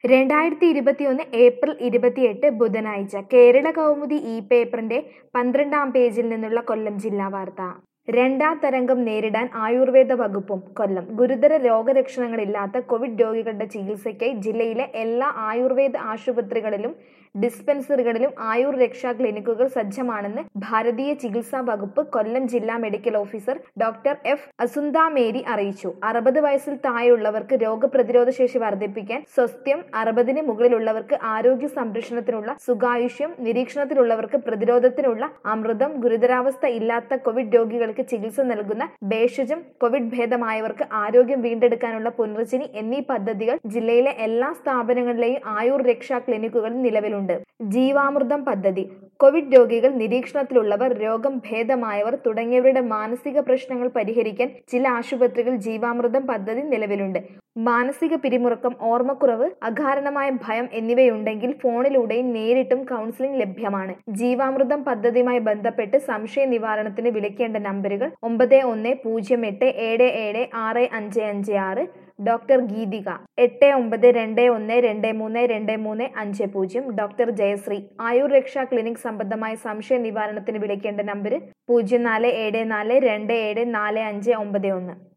രണ്ടായിരത്തി ഇരുപത്തിയൊന്ന് ഏപ്രിൽ ഇരുപത്തിയെട്ട് ബുധനാഴ്ച കേരള കൗമുദി ഈ പേപ്പറിന്റെ പന്ത്രണ്ടാം പേജിൽ നിന്നുള്ള കൊല്ലം ജില്ലാ വാർത്ത രണ്ടാം തരംഗം നേരിടാൻ ആയുർവേദ വകുപ്പും കൊല്ലം ഗുരുതര രോഗലക്ഷണങ്ങളില്ലാത്ത കോവിഡ് രോഗികളുടെ ചികിത്സയ്ക്കായി ജില്ലയിലെ എല്ലാ ആയുർവേദ ആശുപത്രികളിലും ഡിസ്പെൻസറികളിലും ആയുർ രക്ഷാ ക്ലിനിക്കുകൾ സജ്ജമാണെന്ന് ഭാരതീയ ചികിത്സാ വകുപ്പ് കൊല്ലം ജില്ലാ medical officer doctor F Asuntha Mary അറിയിച്ചു അറുപത് വയസ്സിൽ താഴെയുള്ളവർക്ക് രോഗപ്രതിരോധ ശേഷി വർദ്ധിപ്പിക്കാൻ സ്വസ്ഥ്യം അറുപതിന് മുകളിലുള്ളവർക്ക് ആരോഗ്യ സംരക്ഷണത്തിനുള്ള സുഖായുഷ്യം നിരീക്ഷണത്തിലുള്ളവർക്ക് പ്രതിരോധത്തിനുള്ള അമൃതം ഗുരുതരാവസ്ഥ ഇല്ലാത്ത കോവിഡ് രോഗികൾക്ക് ചികിത്സ നൽകുന്ന ഭേഷജം കോവിഡ് ഭേദമായവർക്ക് ആരോഗ്യം വീണ്ടെടുക്കാനുള്ള പുനർജനി എന്നീ പദ്ധതികൾ ജില്ലയിലെ എല്ലാ സ്ഥാപനങ്ങളിലെയും ആയുർ രക്ഷാ ക്ലിനിക്കുകളിൽ നിലവിലുണ്ട് ജീവാമൃതം പദ്ധതി കോവിഡ് രോഗികൾ നിരീക്ഷണത്തിലുള്ളവർ രോഗം ഭേദമായവർ തുടങ്ങിയവരുടെ മാനസിക പ്രശ്നങ്ങൾ പരിഹരിക്കാൻ ചില ആശുപത്രികൾ ജീവാമൃതം പദ്ധതി നിലവിലുണ്ട് മാനസിക പിരിമുറുക്കം ഓർമ്മക്കുറവ് അകാരണമായ ഭയം എന്നിവയുണ്ടെങ്കിൽ ഫോണിലൂടെയും നേരിട്ടും കൗൺസിലിംഗ് ലഭ്യമാണ് ജീവാമൃതം പദ്ധതിയുമായി ബന്ധപ്പെട്ട് സംശയ നിവാരണത്തിന് വിളിക്കേണ്ട നമ്പറുകൾ ഒമ്പത് ഒന്ന് പൂജ്യം എട്ട് ഏഴ് ഏഴ് ആറ് അഞ്ച് അഞ്ച് ആറ് ഡോക്ടർ ഗീതിക എട്ട് ഒമ്പത് രണ്ട് ഒന്ന് രണ്ട് മൂന്ന് രണ്ട് മൂന്ന് അഞ്ച് പൂജ്യം ഡോക്ടർ ജയശ്രീ ആയുർ രക്ഷാ ക്ലിനിക് സംബന്ധമായ സംശയ നിവാരണത്തിന് വിളിക്കേണ്ട നമ്പർ പൂജ്യം നാല് ഏഴ് നാല് രണ്ട് ഏഴ് നാല് അഞ്ച് ഒമ്പത് ഒന്ന്